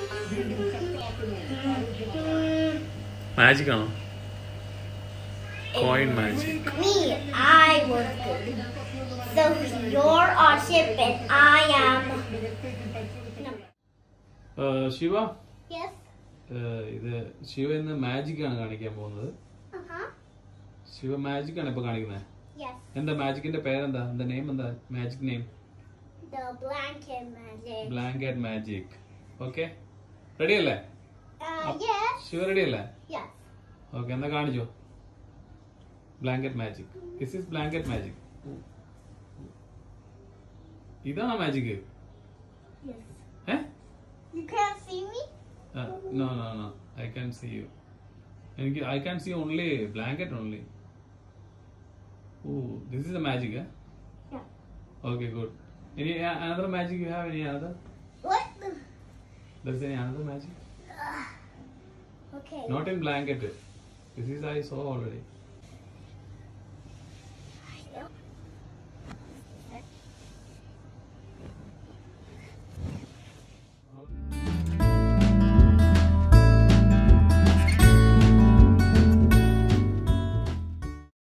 Magic ആണോ coin magic Me, I was good. So you're our ship and I am. Shiva Yes. ഏഹ്, ഇത് ശിവ ഇന്ന് magic ആണ് കാണിക്കാൻ പോകുന്നത് Uh huh. ശിവ മാജിക് ആണ് ഇപ്പൊ കാണിക്കുന്നത് Yes. എന്താ മാജിക്കിന്റെ പേരെന്താ എന്താ നെയിം എന്താ magic name The blanket magic. Blanket magic okay ready അല്ലേ Uh, yes. ശിവ റെഡി അല്ലേ Yes. ഓക്കെ എന്നാ കാണിച്ചോ blanket magic this is blanket magic ഇതാണോ മാജിക് Yes. ഏ You can't see me? No no no I can see you എനിക്ക് I can see only blanket only oh this is a magic Yeah. Okay good ഇനി another magic you have any another What? the- there is any another magic Okay. Not in blanket this is I so already